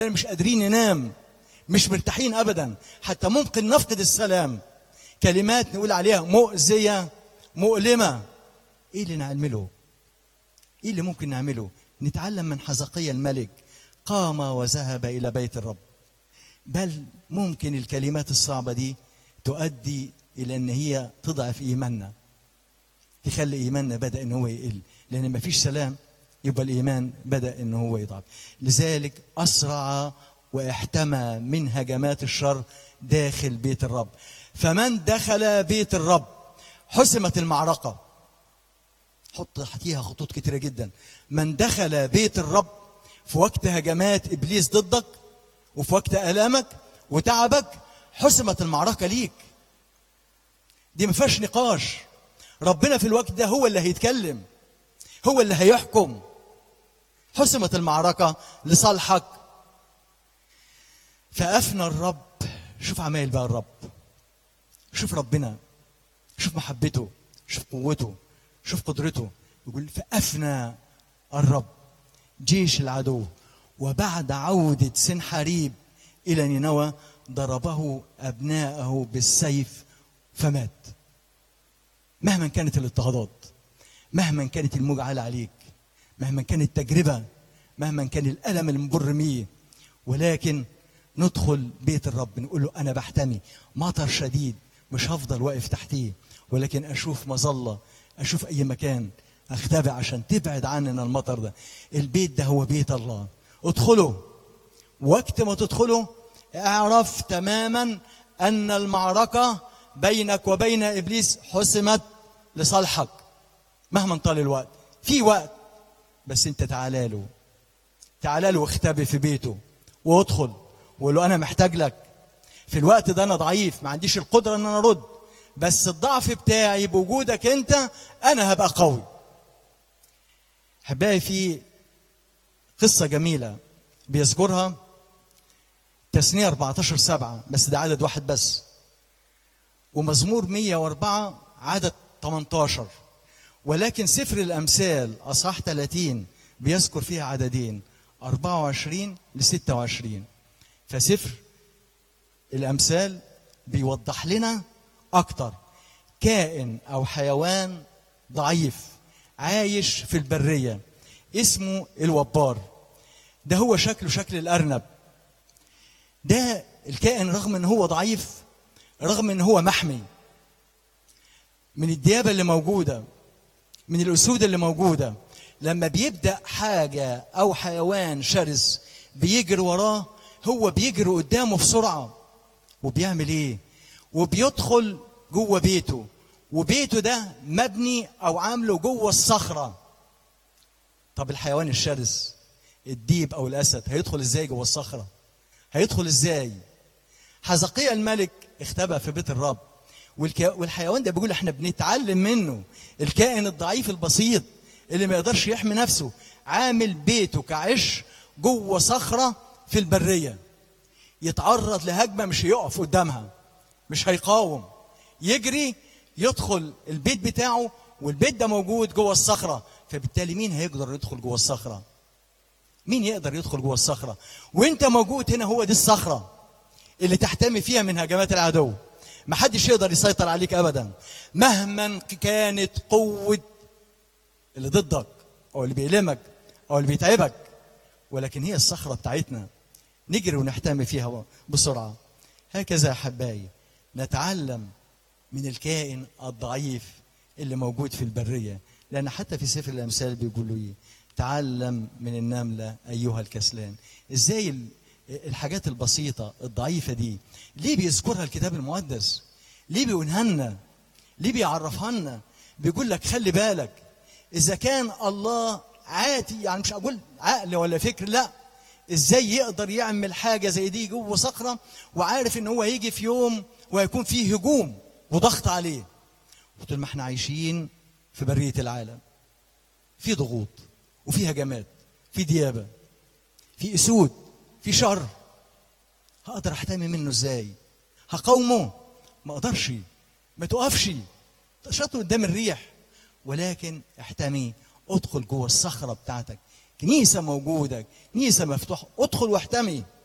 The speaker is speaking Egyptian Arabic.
مش قادرين ننام مش مرتاحين ابدا حتى ممكن نفقد السلام كلمات نقول عليها مؤذيه مؤلمه ايه اللي نعمله ايه اللي ممكن نعمله نتعلم من حزقية الملك قام وذهب الى بيت الرب بل ممكن الكلمات الصعبه دي تؤدي الى ان هي تضعف ايماننا تخلي ايماننا بدا ان هو يقل لان مفيش سلام يبقى الايمان بدا ان هو يضعف لذلك اسرع واحتمى من هجمات الشر داخل بيت الرب فمن دخل بيت الرب حسمت المعركه حط تحتيها خطوط كتيره جدا من دخل بيت الرب في وقت هجمات ابليس ضدك وفي وقت الامك وتعبك حسمت المعركه ليك دي ما فيهاش نقاش ربنا في الوقت ده هو اللي هيتكلم هو اللي هيحكم حسمت المعركة لصالحك فأفنى الرب شوف عمايل بقى الرب شوف ربنا شوف محبته شوف قوته شوف قدرته يقول فأفنى الرب جيش العدو وبعد عودة سنحريب إلى نينوى ضربه أبناءه بالسيف فمات مهما كانت الاضطهادات مهما كانت الموجة عالية عليك مهما كانت التجربة مهما كان الألم اللي مبر ميه ولكن ندخل بيت الرب نقول له أنا بحتمي مطر شديد مش هفضل واقف تحتيه ولكن أشوف مظلة أشوف أي مكان أختبئ عشان تبعد عننا المطر ده البيت ده هو بيت الله ادخلوا وقت ما تدخلوا اعرف تماما أن المعركة بينك وبين إبليس حسمت لصالحك مهما طال الوقت في وقت بس انت تعالى له تعالى له واختبي في بيته وادخل وقول له انا محتاج لك في الوقت ده انا ضعيف ما عنديش القدره ان انا ارد بس الضعف بتاعي بوجودك انت انا هبقى قوي احبائي في قصه جميله بيذكرها تثنيه 14 7 بس ده عدد واحد بس ومزمور 104 عدد 18 ولكن سفر الأمثال أصحاح 30 بيذكر فيها عددين 24 ل 26 فسفر الأمثال بيوضح لنا أكتر كائن أو حيوان ضعيف عايش في البرية اسمه الوبار ده هو شكله شكل الأرنب ده الكائن رغم ان هو ضعيف رغم ان هو محمي من الديابة اللي موجودة من الأسود اللي موجودة لما بيبدأ حاجة أو حيوان شرس بيجري وراه هو بيجري قدامه بسرعة وبيعمل إيه؟ وبيدخل جوه بيته وبيته ده مبني أو عامله جوه الصخرة طب الحيوان الشرس الديب أو الأسد هيدخل إزاي جوه الصخرة؟ هيدخل إزاي؟ حزقية الملك اختبأ في بيت الرب والك... والحيوان ده بيقول احنا بنتعلم منه الكائن الضعيف البسيط اللي ما يقدرش يحمي نفسه عامل بيته كعش جوه صخرة في البرية يتعرض لهجمة مش هيقف قدامها مش هيقاوم يجري يدخل البيت بتاعه والبيت ده موجود جوه الصخرة فبالتالي مين هيقدر يدخل جوه الصخرة مين يقدر يدخل جوه الصخرة وانت موجود هنا هو دي الصخرة اللي تحتمي فيها من هجمات العدو ما حدش يقدر يسيطر عليك ابدا مهما كانت قوه اللي ضدك او اللي بيألمك او اللي بيتعبك ولكن هي الصخره بتاعتنا نجري ونحتمي فيها بسرعه هكذا يا احبائي نتعلم من الكائن الضعيف اللي موجود في البريه لان حتى في سفر الامثال بيقولوا ايه تعلم من النمله ايها الكسلان ازاي الحاجات البسيطة الضعيفة دي ليه بيذكرها الكتاب المقدس ليه بيقولها لنا ليه بيعرفها لنا بيقول لك خلي بالك إذا كان الله عاتي يعني مش أقول عقل ولا فكر لا إزاي يقدر يعمل حاجة زي دي جوه صخرة وعارف إن هو هيجي في يوم وهيكون فيه هجوم وضغط عليه قلت ما احنا عايشين في برية العالم في ضغوط وفي هجمات في ديابة في أسود في شر هقدر احتمي منه ازاي هقاومه ما اقدرش ما تقفش شاطر قدام الريح ولكن احتمي ادخل جوه الصخره بتاعتك كنيسة موجودة كنيسة مفتوحة ادخل واحتمي